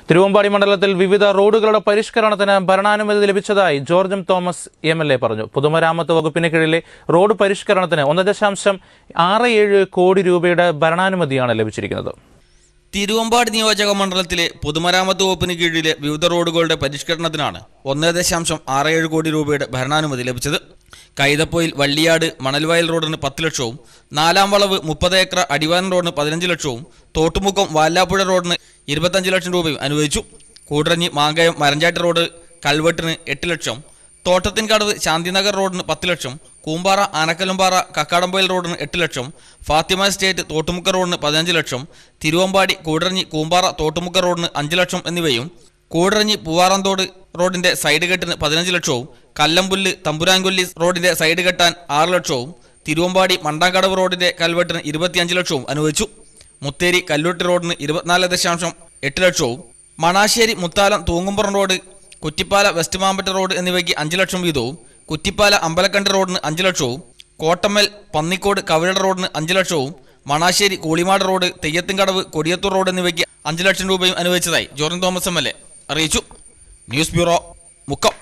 തിരുവമ്പാടി മണ്ഡലത്തിൽ വിവിധ റോഡുകളുടെ പരിഷ്കരണത്തിന് ഭരണാനുമതി ലഭിച്ചതായി George M Thomas M L A പറഞ്ഞു പൊതുമരാമത്ത് വകുപ്പിന് കീഴിലെ റോഡ് പരിഷ്കരണത്തിന് ഒന്ന് ദശാംശം ആറ് ഏഴ് കോടി രൂപയുടെ ഭരണാനുമതിയാണ് ലഭിച്ചിരിക്കുന്നത് തിരുവമ്പാടി നിയോജക മണ്ഡലത്തിലെ പൊതുമരാമത്ത് വകുപ്പിന് കീഴിലെ വിവിധ റോഡുകളുടെ പരിഷ്കരണത്തിനാണ് ഒന്ന് ദശാംശം ആറ് ഏഴ് കോടി രൂപയുടെ ഭരണാനുമതി ലഭിച്ചത് കൈതപ്പൊയിൽ വള്ളിയാട് മണൽവയൽ റോഡിന് പത്ത് ലക്ഷവും നാലാം വളവ് മുപ്പത് ഏക്കർ അടിവാരൻ റോഡിന് പതിനഞ്ച് ലക്ഷവും തോട്ടുമുക്കം വാലാപ്പുഴ റോഡിന് ഇരുപത്തഞ്ച് ലക്ഷം രൂപയും അനുവദിച്ചു കൂടരഞ്ഞി മാങ്കയം മരഞ്ചാട്ടി റോഡ് കൽവെട്ടിന് എട്ട് ലക്ഷം തോട്ടത്തിൻകടവ് ശാന്തിനഗർ റോഡിന് പത്ത് ലക്ഷം കൂമ്പാറ ആനക്കലുംപാറ കക്കാടംപൊയിൽ റോഡിന് എട്ട് ലക്ഷം ഫാത്തിമ എസ്റ്റേറ്റ് തോട്ടുമുക്ക റോഡിന് പതിനഞ്ച് ലക്ഷം തിരുവമ്പാടി കൂടരഞ്ഞി കൂമ്പാറ തോട്ടുമുക്ക റോഡിന് അഞ്ച് ലക്ഷം എന്നിവയും കൂടരഞ്ഞി പൂവാറന്തോട് റോഡിന്റെ സൈഡ് കെട്ടിന് പതിനഞ്ച് ലക്ഷവും കല്ലമ്പുല്ല് തമ്പുരാൻകൊല്ലി റോഡിന്റെ സൈഡ് കെട്ടാൻ ആറ് ലക്ഷവും തിരുവമ്പാടി മണ്ടാങ്കടവ് റോഡിന്റെ കൽവെട്ടിന് ഇരുപത്തിയഞ്ച് ലക്ഷവും അനുവദിച്ചു മുത്തേരി കല്ലൂട്ടി റോഡിന് ഇരുപത്തിനാല് ദശാംശം എട്ട് ലക്ഷവും Manassery Muthalam Thoongumpuram road Kuttippala west Mampatta road എന്നിവയ്ക്ക് അഞ്ച് ലക്ഷം വീതവും കുറ്റിപ്പാല അമ്പലക്കണ്ടി റോഡിന് അഞ്ച് ലക്ഷവും കോട്ടമ്മൽ പന്നിക്കോട് കവിഴ റോഡിന് അഞ്ച് ലക്ഷവും മണാശ്ശേരി കൂളിമാട് റോഡ് തെയ്യത്തിൻകടവ് കൊടിയത്തൂർ റോഡ് എന്നിവയ്ക്ക് അഞ്ച് ലക്ഷം രൂപയും അനുവദിച്ചതായി ജോർജൻ തോമസ് എം എൽ എ അറിയിച്ചു ന്യൂസ് ബ്യൂറോ മുക്കം